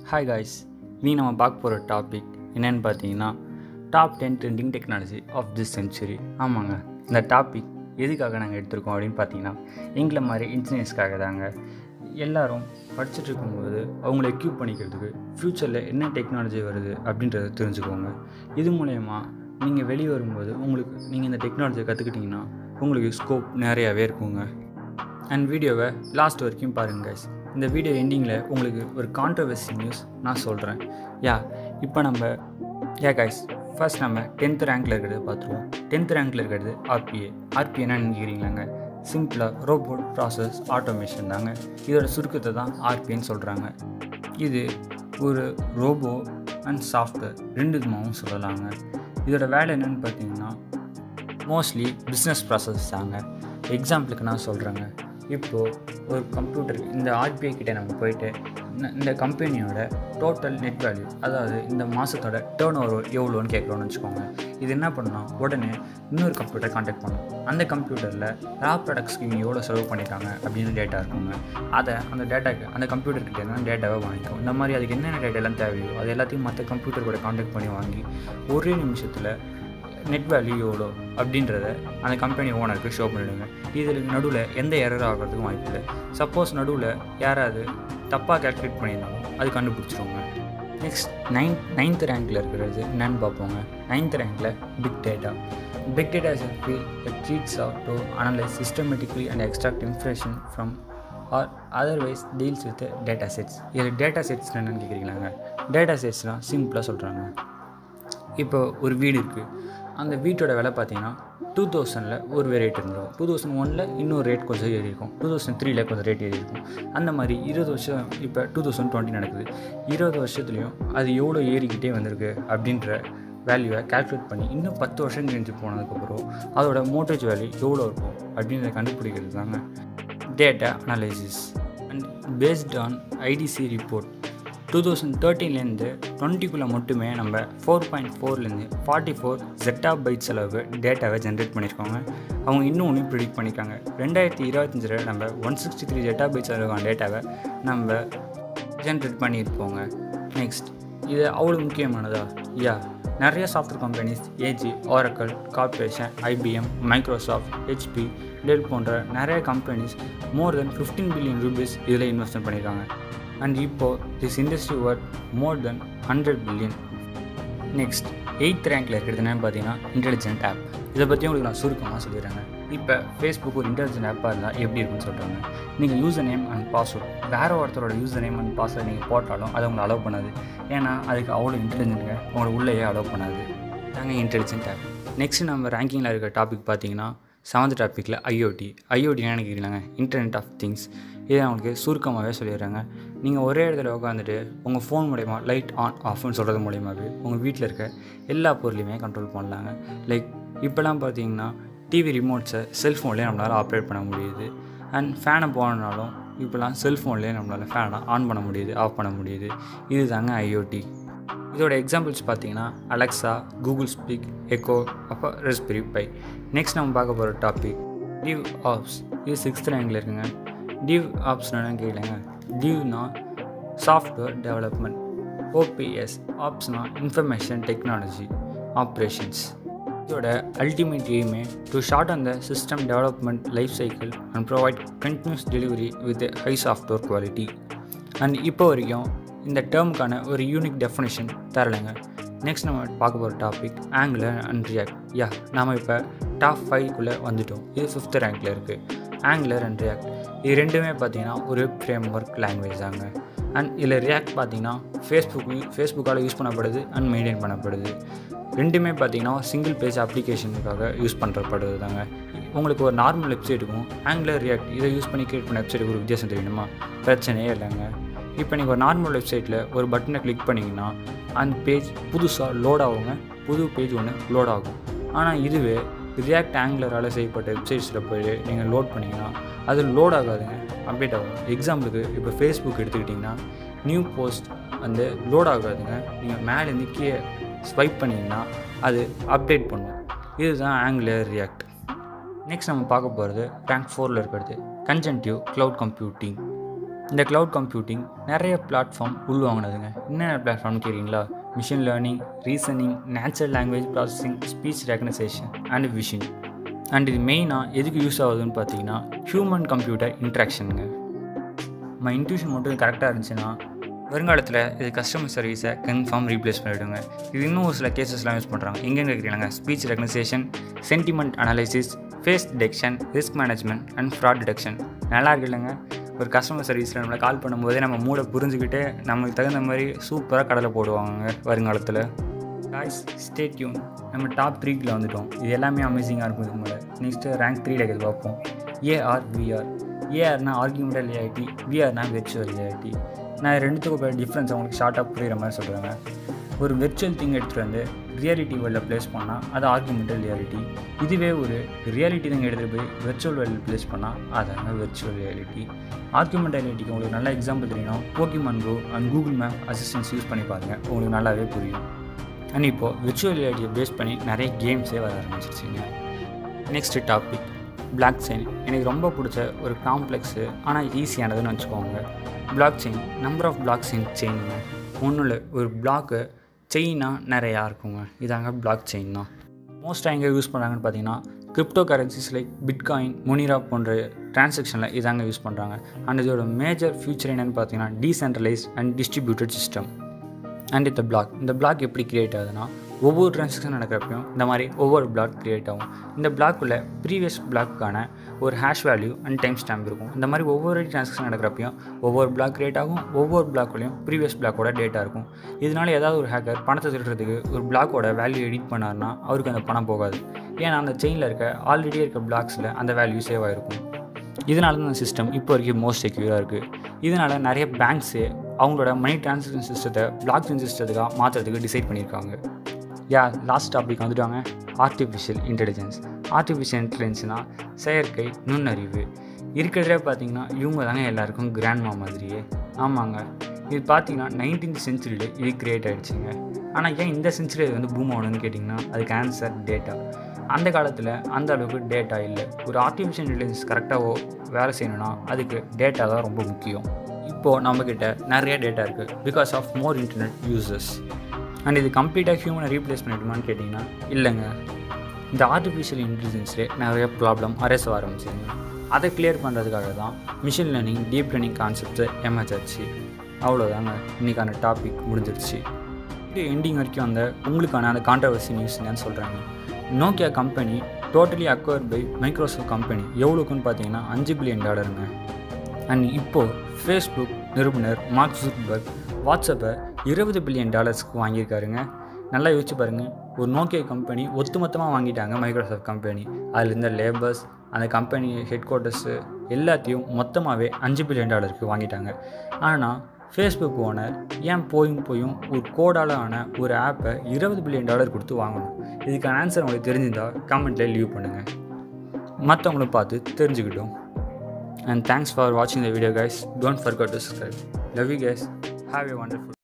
hi guys நீ நம்ம பார்க்க போகிற டாபிக் என்னென்னு பார்த்தீங்கன்னா top ten trending technology of this century ஆமாங்க இந்த டாபிக் எதுக்காக நாங்கள் எடுத்திருக்கோம் அப்படின்னு பார்த்தீங்கன்னா எங்களை மாதிரி இன்ஜினியர்ஸ்க்காக தாங்க எல்லாரும் படிச்சுட்டு இருக்கும்போது அவங்கள எக்யூப் பண்ணிக்கிறதுக்கு ஃப்யூச்சரில் என்ன டெக்னாலஜி வருது அப்படின்றத தெரிஞ்சுக்கோங்க இது மூலயமா நீங்கள் வெளியே வரும்போது உங்களுக்கு நீங்கள் இந்த டெக்னாலஜியை கற்றுக்கிட்டிங்கன்னா உங்களுக்கு ஸ்கோப் நிறையாவே இருக்குங்க அண்ட் வீடியோவை லாஸ்ட் வரைக்கும் பாருங்கள் guys இந்த வீடியோ எண்டிங்கில் உங்களுக்கு ஒரு கான்ட்ரவர்சி நியூஸ் நான் சொல்கிறேன் யா இப்போ நம்ம யா கைஸ் ஃபர்ஸ்ட் நம்ம டென்த் ரேங்க்கில் இருக்கிறது பார்த்துருவோம் டென்த் ரேங்க்கில் இருக்கிறது ஆர்பிஏ ஆர்பிஏனா நினைக்கிறீங்களாங்க சிம்பிளாக ரோபோட் ப்ராசஸ் ஆட்டோமேஷன் தாங்க இதோட சுருக்கத்தை தான் ஆர்பிஏன்னு சொல்கிறாங்க இது ஒரு ரோபோ அண்ட் சாஃப்ட்வேர் ரெண்டு விதமாகவும் சொல்லலாங்க இதோட வேலை என்னென்னு பார்த்தீங்கன்னா மோஸ்ட்லி பிஸ்னஸ் ப்ராசஸ் தாங்க எக்ஸாம்பிளுக்கு நான் சொல்கிறேங்க இப்போது ஒரு கம்ப்யூட்டர் இந்த ஆர்பிஐ கிட்டே நம்ம போயிட்டு இந்த- இந்த கம்பெனியோட டோட்டல் நெட் வேல்யூ அதாவது இந்த மாதத்தோட டேர்ன் ஓவர் எவ்வளோன்னு கேட்குறோன்னு வச்சுக்கோங்க இது என்ன பண்ணணும் உடனே இன்னொரு கம்ப்யூட்டர் காண்டாக்ட் பண்ணும் அந்த கம்ப்யூட்டரில் ரா ப்ராடக்ட்ஸ்க்கு இவங்க எவ்வளோ செலவு பண்ணியிருக்காங்க அப்படின்னு டேட்டா இருக்குங்க அதை அந்த டேட்டாக்கு அந்த கம்ப்யூட்டர் கிட்டே தான் டேட்டாவை வாங்கிக்கும் இந்த மாதிரி அதுக்கு என்னென்ன டேட்டா எல்லாம் தேவையோ அது எல்லாத்தையும் மற்ற கம்ப்யூட்டர் கூட காண்டாக்ட் பண்ணி வாங்கி ஒரே நிமிஷத்தில் நெட் வேல்யூ எவ்வளோ அப்படின்றத அந்த கம்பெனி ஓனருக்கு ஷோ பண்ணிடுங்க இதில் நடுவில் எந்த எரர் ஆகிறதுக்கும் வாய்ப்பு இல்லை சப்போஸ் நடுவில் யாராவது தப்பாக கால்குலேட் பண்ணியிருந்தாலும் அது கண்டுபிடிச்சிருவாங்க நெக்ஸ்ட் நைன்த் நைன்த் ரேங்க்கில் இருக்கிறது என்னன்னு பார்ப்போங்க நைன்த் ரேங்க்கில் big data big data is a field that treats out to analyze systematically and extract information from or otherwise deals with the data sets இதில் டேட்டா செட்ஸ் என்னென்னு கேட்குறீங்களாங்க டேட்டா செட்ஸ்னால் சிம்பிளாக சொல்கிறாங்க இப்போ ஒரு வீடு இருக்குது அந்த வீட்டோட விலை பார்த்தீங்கன்னா டூ தௌசண்டில் ஒரு ரேட் இருந்திருக்கும் டூ தௌசண்ட் ஒனில் இன்னொரு ரேட் கொஞ்சம் ஏறி இருக்கும் டூ தௌசண்ட் த்ரீல கொஞ்சம் ரேட் ஏறி இருக்கும் அந்த மாதிரி இருபது வருஷம் இப்போ டூ தௌசண்ட் டுவெண்ட்டி நடக்குது இருபது வருஷத்துலேயும் அது எவ்வளோ ஏறிக்கிட்டே வந்திருக்கு அப்படின்ற வேல்யூவை கால்குலேட் பண்ணி இன்னும் பத்து வருஷம் கழிஞ்சு போனதுக்கப்புறம் அதோட மோட்டேஜ் வேல்யூ எவ்வளோ இருக்கும் அப்படின்றத கண்டுபிடிக்கிறது தாங்க data analysis and based on IDC report two thousand தேர்ட்டீன்லேருந்து டுவெண்ட்டிக்குள்ளே மட்டுமே நம்ம ஃபோர் பாயிண்ட் ஃபோர்லேருந்து ஃபார்ட்டி ஃபோர் ஜெட்டா பைட்ஸ் அளவு டேட்டாவை ஜென்ரேட் பண்ணியிருக்காங்க அவங்க இன்னும் ஒன்று ப்ரிடிக்ட் பண்ணியிருக்காங்க ரெண்டாயிரத்தி இருபத்தஞ்சில் நம்ம one sixty three zettabytes அளவுக்கான டேட்டாவை நம்ம ஜென்ரேட் பண்ணியிருப்போங்க நெக்ஸ்ட் இது அவ்வளோ முக்கியமானதா யா நிறைய software companies AG Oracle corporation IBM Microsoft HP Dell போன்ற நிறைய companies more than fifteen billion rupees இதில் இன்வெஸ்ட்மெண்ட் பண்ணியிருக்காங்க அண்ட் இப்போது this industry worth more than hundred billion next eighth ரேங்க்கில் இருக்கிறது என்னன்னு பார்த்தீங்கன்னா இன்டெலிஜென்ட் ஆப் இதை பற்றி உங்களுக்கு நான் சுருக்கமாக சொல்லிடுறேங்க இப்போ ஃபேஸ்புக் ஒரு இன்டெலிஜென்ட் ஆப்பாக இருந்தால் எப்படி இருக்குன்னு சொல்கிறாங்க நீங்கள் யூசர் நேம் அண்ட் பாஸ்வேர்ட் வேறு ஒருத்தரோட யூசர் நேம் அண்ட் பாஸ்வேர்ட் நீங்கள் போட்டாலும் அதை உங்களை அலோவ் பண்ணாது ஏன்னா அதுக்கு அவ்வளோ இன்டெலிஜென்ட்டுங்க உங்களை உள்ளேயே அலோவ் பண்ணாது நாங்கள் இன்டெலிஜென்ட் ஆப் நெக்ஸ்ட் நம்ம ரேங்கிங்கில் இருக்க டாபிக் பார்த்தீங்கன்னா செவன்த் டாப்பிக்கில் ஐஓடி ஐஓடி என்ன நினைக்கிறீங்களாங்க இன்டர்நெட் ஆஃப் திங்ஸ் இதை அவங்களுக்கு சுருக்கமாகவே சொல்லிடுறாங்க நீங்கள் ஒரே இடத்துல உட்காந்துட்டு உங்கள் ஃபோன் மூலயமா லைட் ஆன் ஆஃப்னு சொல்கிறது மூலியமாகவே உங்கள் வீட்டில் இருக்க எல்லா பொருளையுமே கண்ட்ரோல் பண்ணலாங்க லைக் இப்போலாம் பார்த்தீங்கன்னா டிவி ரிமோட்ஸை செல்ஃபோன்லேயே நம்மளால் ஆப்ரேட் பண்ண முடியுது அண்ட் ஃபேனை போனாலும் இப்போலாம் செல்ஃபோன்லேயே நம்மளால் ஃபேனை ஆன் பண்ண முடியுது ஆஃப் பண்ண முடியுது இது தாங்க ஐஓடி இதோட எக்ஸாம்பிள்ஸ் பார்த்தீங்கன்னா அலெக்ஸா கூகுள் ஸ்பீக் எக்கோ அப்போ ரெஸ்பிரி பை நெக்ஸ்ட் நம்ம பார்க்க போகிற டாபிக் டிவ் ஆப்ஸ் இது சிக்ஸ்த் ரேங்கில் இருக்குங்க டிவ் ஆப்ஸ் என்னன்னு கேட்கலங்க டிவ்னா சாஃப்ட்வேர் டெவலப்மெண்ட் ஓபிஎஸ் ஆப்ஸ்னா இன்ஃபர்மேஷன் டெக்னாலஜி ஆப்ரேஷன்ஸ் இதோட அல்டிமேட் எய்மே to shorten the system development life cycle and provide continuous delivery with high software quality and இப்போ வரைக்கும் இந்த டேர்முக்கான ஒரு யூனிக் டெஃபினேஷன் தரலைங்க நெக்ஸ்ட் நம்ம பார்க்க போகிற topic angular and react yeah நாம் இப்போ டாப் ஃபைவ்க்குள்ளே வந்துட்டோம் இது ஃபிஃப்த் ரேங்க்கில் இருக்குது ஆங்குலர் அண்ட் ரியாக்ட் இது ரெண்டுமே பார்த்தீங்கன்னா ஒரு ஃப்ரேம் ஒர்க் லாங்குவேஜ் தாங்க அண்ட் இதில் ரியாக்ட் பார்த்தீங்கன்னா ஃபேஸ்புக் ஃபேஸ்புக்கால் யூஸ் பண்ணப்படுது அண்ட் மெயின்டைன் பண்ணப்படுது ரெண்டுமே பார்த்தீங்கன்னா சிங்கிள் பேஜ் அப்ளிகேஷனுக்காக யூஸ் பண்ணுறப்படுது தாங்க உங்களுக்கு ஒரு நார்மல் வெப்சைட்டுக்கும் ஆங்குலர் ரியாக்ட் இதை யூஸ் பண்ணி கிரியேட் பண்ண வெப்சைட்டுக்கு ஒரு வித்தியாசம் தெரியணுமா பிரச்சனையே இல்லைங்க இப்போ நீங்கள் ஒரு நார்மல் வெப்சைட்டில் ஒரு பட்டனை கிளிக் பண்ணிங்கன்னா அந்த பேஜ் புதுசாக லோட் ஆகுங்க புது பேஜ் ஒன்று லோட் ஆகும் ஆனால் இதுவே ரியாக்ட் ஆங்குலரால் செய்யப்பட்ட வெப்சைட்ஸில் போய் நீங்கள் லோட் பண்ணிங்கன்னா அது லோட் ஆகாதுங்க அப்டேட் ஆகும் எக்ஸாம்பிளுக்கு இப்போ ஃபேஸ்புக் எடுத்துக்கிட்டிங்கன்னா நியூ போஸ்ட் வந்து லோட் ஆகாதுங்க நீங்கள் மேலேருந்து கீழே ஸ்வைப் பண்ணிங்கன்னா அது அப்டேட் பண்ணும் இதுதான் ஆங்குலர் ரியாக்ட் நெக்ஸ்ட் நம்ம பார்க்க போகிறது ரேங்க் ஃபோரில் இருக்கிறது கன்ஜென்டிவ் க்ளவுட் கம்ப்யூட்டிங் இந்த க்ளவுட் கம்ப்யூட்டிங் நிறைய பிளாட்ஃபார்ம் உள்வாங்கினதுங்க என்னென்ன பிளாட்ஃபார்ம்னு கேட்குறீங்களா machine learning reasoning natural language processing speech recognition and vision and இது மெயினாக எதுக்கு யூஸ் ஆகுதுன்னு பார்த்தீங்கன்னா ஹியூமன் கம்ப்யூட்டர் இன்ட்ராக்ஷனுங்க நம்ம இன்ட்யூஷன் மட்டும் கரெக்டாக இருந்துச்சுன்னா வருங்காலத்தில் இது கஸ்டமர் சர்வீஸை கன்ஃபார்ம் ரீப்ளேஸ் பண்ணிவிடுங்க இது இன்னும் ஒரு சில கேசஸ்லாம் யூஸ் பண்ணுறாங்க எங்கெங்க கேட்குறாங்க speech recognition sentiment analysis face detection risk management and fraud detection நல்லா இருக்கு இல்லைங்க ஒரு கஸ்டமர் சர்வீஸில் நம்மளை கால் பண்ணும்போதே நம்ம மூளை புரிஞ்சுக்கிட்டு நமக்கு தகுந்த மாதிரி சூப்பராக கடலை போடுவாங்க வருங்காலத்தில் காய்ஸ் ஸ்டே டியூன் நம்ம டாப் த்ரீக்கில் வந்துட்டோம் இது எல்லாமே அமேசிங்காக இருக்கும் இதுக்கு மேலே நெக்ஸ்ட்டு ரேங்க் த்ரீல இது பார்ப்போம் ஏஆர் விஆர் ஏஆர்னா ஆர்கியூமெண்டல் ரியாலிட்டி விஆர்னா வெர்ச்சுவல் ரியாலிட்டி நான் ரெண்டுத்துக்கும் டிஃப்ரென்ஸ் அவங்களுக்கு ஷார்ட்டாக புரியுற மாதிரி சொல்கிறாங்க ஒரு வெர்ச்சுவல் திங் எடுத்துகிட்டு வந்து ரியாலிட்டி வேர்ல்டில் ப்ளேஸ் பண்ணால் அது ஆர்குமெண்டல் ரியாலிட்டி இதுவே ஒரு ரியாலிட்டி திங் எடுத்துகிட்டு போய் வெர்ச்சுவல் வேர்ல்டில் ப்ளேஸ் பண்ணால் அதாங்க வெர்ச்சுவல் ரியாலிட்டி ஆர்குமெண்டல் ரியாலிட்டிக்கு உங்களுக்கு நல்ல எக்ஸாம்பிள் தெரியணும் Pokemon go and Google map assistance use பண்ணி பாருங்கள் உங்களுக்கு நல்லாவே புரியும் அண்ட் இப்போது விர்ச்சுவல் ரியாலிட்டியை பேஸ் பண்ணி நிறைய கேம்ஸே வர ஆரம்பிச்சிருச்சிங்க நெக்ஸ்ட் டாபிக் பிளாக் செயின் எனக்கு ரொம்ப பிடிச்ச ஒரு காம்ப்ளெக்ஸு ஆனால் ஈஸியானதுன்னு வச்சுக்கோங்க blockchain number of blockchain செயினுங்க ஒன்றும் இல்லை ஒரு பிளாக்கு செயினாக நிறையா இருக்குங்க இதாங்க பிளாக் செயின் தான் மோஸ்ட்டாக எங்கே யூஸ் பண்ணுறாங்கன்னு பார்த்தீங்கன்னா cryptocurrencies like bitcoin Monero போன்ற டிரான்சாக்ஷனில் இதாங்க யூஸ் பண்ணுறாங்க அண்ட் இதோட மேஜர் ஃபியூச்சர் என்னென்னு பார்த்தீங்கன்னா decentralised and distributed system and இந்த பிளாக் இந்த பிளாக் எப்படி கிரியேட் ஆகுதுன்னா ஒவ்வொரு ட்ரான்சாக்ஷன் நடக்கிறப்பையும் இந்த மாதிரி ஒவ்வொரு பிளாக் கிரியேட் ஆகும் இந்த பிளாக்குள்ளே ப்ரீவியஸ் பிளாக்குக்கான ஒரு hash value and timestamp இருக்கும் இந்த மாதிரி ஒவ்வொரு ட்ரான்சாக்ஷன் நடக்கிறப்பையும் ஒவ்வொரு பிளாக் கிரியேட் ஆகும் ஒவ்வொரு பிளாக்குள்ளேயும் ப்ரீவியஸ் பிளாக்கோட டேட்டா இருக்கும் இதனால ஏதாவது ஒரு ஹேக்கர் பணத்தை திருடுறதுக்கு ஒரு பிளாக்கோட வேல்யூ எடிட் பண்ணார்னா அவருக்கு அந்த பணம் போகாது ஏன்னா அந்த செயினில் இருக்க ஆல்ரெடி இருக்க பிளாக்ஸில் அந்த வேல்யூ சேவ் ஆகிருக்கும் இதனால தான் இந்த சிஸ்டம் இப்போ வரைக்கும் மோஸ்ட் செக்யூராக இருக்குது இதனால் நிறைய பேங்க்ஸு அவங்களோட மணி டிரான்சாக்ஷன் சிஸ்டத்தை பிளாக் செயின் சிஸ்டத்துக்காக மாற்றுறதுக்கு டிசைட் பண்ணியிருக்காங்க யா லாஸ்ட் டாபிக் வந்துட்டாங்க ஆர்டிஃபிஷியல் இன்டெலிஜென்ஸ் ஆர்டிஃபிஷியல் இன்டெலிஜென்ஸ்னால் செயற்கை நுண்ணறிவு இருக்கிறதே பார்த்தீங்கன்னா இவங்க தாங்க எல்லாருக்கும் கிராண்ட்மா மாதிரியே ஆமாங்க இது பார்த்தீங்கன்னா நைன்டீன்த் செஞ்சுரியில் இது கிரியேட் ஆகிடுச்சிங்க ஆனால் ஏன் இந்த செஞ்சுரி இது வந்து பூம் ஆகணும்னு கேட்டிங்கன்னா அதுக்கு ஆன்சர் டேட்டா அந்த காலத்தில் அந்த அளவுக்கு டேட்டா இல்லை ஒரு ஆர்டிஃபிஷியல் இன்டெலிஜென்ஸ் கரெக்டாக வேலை செய்யணும்னா அதுக்கு டேட்டா தான் ரொம்ப முக்கியம் இப்போது நம்மக்கிட்ட நிறைய டேட்டா இருக்குது because of more internet users and இது கம்ப்ளீட்டாக ஹியூமனை ரீப்ளேஸ் பண்ணிடுமான்னு கேட்டிங்கன்னா இல்லைங்க இந்த ஆர்டிஃபிஷியல் இன்டெலிஜென்ஸ்லேயே நிறைய ப்ராப்ளம் அரேஸ் ஆரம்பிச்சிருங்க அதை கிளியர் பண்ணுறதுக்காக தான் machine learning deep learning concepts emerge ஆச்சு அவ்வளோதாங்க இன்றைக்கான டாபிக் முடிஞ்சிருச்சு இது எண்டிங் வரைக்கும் வந்த உங்களுக்கான அந்த கான்ட்ரவர்சி நியூஸ் என்னன்னு சொல்கிறாங்க Nokia company totally acquire by Microsoft company எவ்வளோக்குன்னு பார்த்தீங்கன்னா அஞ்சு பில்லியன் டாலருங்க அண்ட் இப்போது ஃபேஸ்புக் நிறுவனர் மார்க் ஜுக்பர்க் வாட்ஸ்அப்பை இருபது பில்லியன் டாலர்ஸ்க்கு வாங்கியிருக்காருங்க நல்லா யோசிச்சு பாருங்கள் ஒரு நோக்கியா கம்பெனி ஒத்துமொத்தமாக வாங்கிட்டாங்க மைக்ரோசாஃப்ட் கம்பெனி அதில் இருந்த லேபர்ஸ் அந்த கம்பெனி ஹெட் குவார்ட்டர்ஸு எல்லாத்தையும் மொத்தமாகவே அஞ்சு பில்லியன் டாலருக்கு வாங்கிட்டாங்க ஆனால் ஃபேஸ்புக் ஓனர் ஏன் போயும் போயும் ஒரு கோடால் ஆன ஒரு ஆப்பை இருபது பில்லியன் டாலர் கொடுத்து வாங்கணும் இதுக்கான ஆன்சர் உங்களுக்கு தெரிஞ்சிருந்தால் கமெண்ட்டில் லீவ் பண்ணுங்கள் மற்றவங்களும் பார்த்து தெரிஞ்சுக்கிட்டோம் அண்ட் தேங்க்ஸ் ஃபார் வாட்சிங் the video guys don't forget to subscribe love you guys have a wonderful